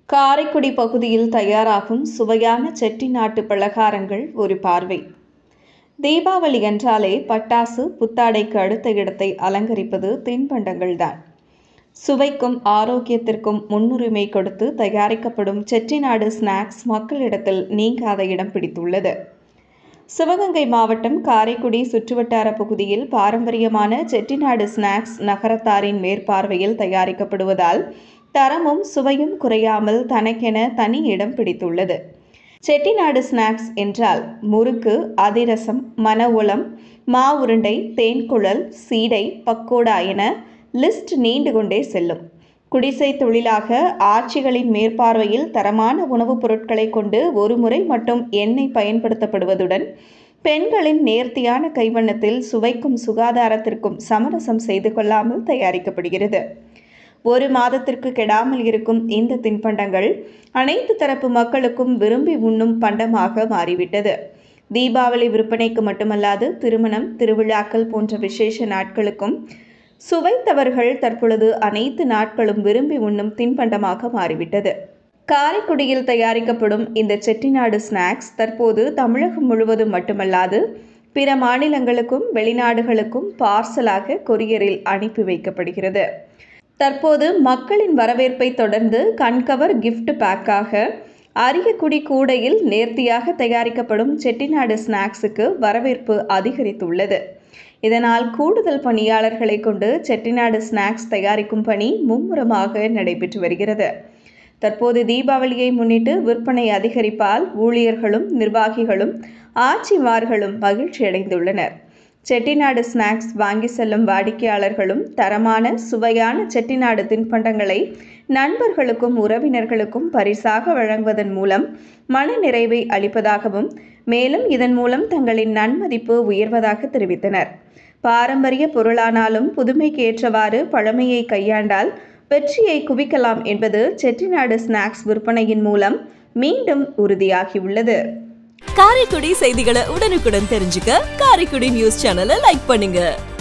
காரைக்குடி பகுதியில் தயாராகும் சுவையான செட்டிநாட்டு பலகாரங்கள் ஒரு பார்வை தீபாவளி என்றாலே பட்டாசு புத்தாடைக்கு அடுத்த இடத்தை அலங்கரிப்பது தின்பண்டங்கள்தான் சுவைக்கும் ஆரோக்கியத்திற்கும் முன்னுரிமை கொடுத்து தயாரிக்கப்படும் செட்டிநாடு ஸ்நாக்ஸ் மக்களிடத்தில் நீங்காத இடம் பிடித்துள்ளது சிவகங்கை மாவட்டம் காரைக்குடி சுற்றுவட்டார பகுதியில் பாரம்பரியமான செட்டிநாடு ஸ்நாக்ஸ் நகரத்தாரின் மேற்பார்வையில் தயாரிக்கப்படுவதால் தரமும் சுவையும் குறையாமல் தனக்கென தனி இடம் பிடித்துள்ளது செட்டிநாடு ஸ்நாக்ஸ் என்றால் முறுக்கு அதிரசம் மன உளம் மா உருண்டை தேன்குழல் சீடை பக்கோடா என லிஸ்ட் நீண்டு கொண்டே செல்லும் குடிசை தொழிலாக ஆட்சிகளின் மேற்பார்வையில் தரமான உணவுப் பொருட்களை கொண்டு ஒரு முறை மட்டும் எண்ணெய் பயன்படுத்தப்படுவதுடன் பெண்களின் நேர்த்தியான கைவண்ணத்தில் சுவைக்கும் சுகாதாரத்திற்கும் சமரசம் செய்து கொள்ளாமல் தயாரிக்கப்படுகிறது ஒரு மாதத்திற்கு கெடாமல் இருக்கும் இந்த தின்பண்டங்கள் அனைத்து தரப்பு மக்களுக்கும் விரும்பி உண்ணும் பண்டமாக மாறிவிட்டது தீபாவளி விற்பனைக்கு மட்டுமல்லாது திருமணம் திருவிழாக்கள் போன்ற விசேஷ நாட்களுக்கும் சுவைத்தவர்கள் தற்பொழுது அனைத்து நாட்களும் விரும்பி உண்ணும் தின்பண்டமாக மாறிவிட்டது காரைக்குடியில் தயாரிக்கப்படும் இந்த செட்டிநாடு ஸ்நாக்ஸ் தற்போது தமிழகம் முழுவதும் மட்டுமல்லாது பிற மாநிலங்களுக்கும் வெளிநாடுகளுக்கும் பார்சலாக கொரியரில் அனுப்பி வைக்கப்படுகிறது தற்போது மக்களின் வரவேற்பை தொடர்ந்து கண்கவர் கிஃப்ட் பேக்காக அரியக்குடி கூடையில் நேர்த்தியாக தயாரிக்கப்படும் செட்டிநாடு ஸ்நாக்ஸுக்கு வரவேற்பு அதிகரித்துள்ளது இதனால் கூடுதல் பணியாளர்களை கொண்டு செட்டிநாடு ஸ்நாக்ஸ் தயாரிக்கும் பணி மும்முரமாக நடைபெற்று வருகிறது தற்போது தீபாவளியை முன்னிட்டு விற்பனை அதிகரிப்பால் ஊழியர்களும் நிர்வாகிகளும் ஆட்சிமார்களும் மகிழ்ச்சி அடைந்துள்ளனர் செட்டிநாடு ஸ்நாக்ஸ் வாங்கி செல்லும் வாடிக்கையாளர்களும் தரமான சுவையான செட்டிநாடு தின்பண்டங்களை நண்பர்களுக்கும் உறவினர்களுக்கும் பரிசாக வழங்குவதன் மூலம் மன நிறைவை அளிப்பதாகவும் மேலும் இதன் மூலம் தங்களின் நன்மதிப்பு உயர்வதாக தெரிவித்தனர் பாரம்பரிய பொருளானாலும் புதுமைக்கு ஏற்றவாறு பழமையை கையாண்டால் வெற்றியை குவிக்கலாம் என்பது செட்டிநாடு ஸ்நாக்ஸ் விற்பனையின் மூலம் மீண்டும் உறுதியாகியுள்ளது காரைக்குடி செய்திகளை உடனுக்குடன் தெரிஞ்சுக்க காரைக்குடி நியூஸ் சேனலை லைக் பண்ணுங்க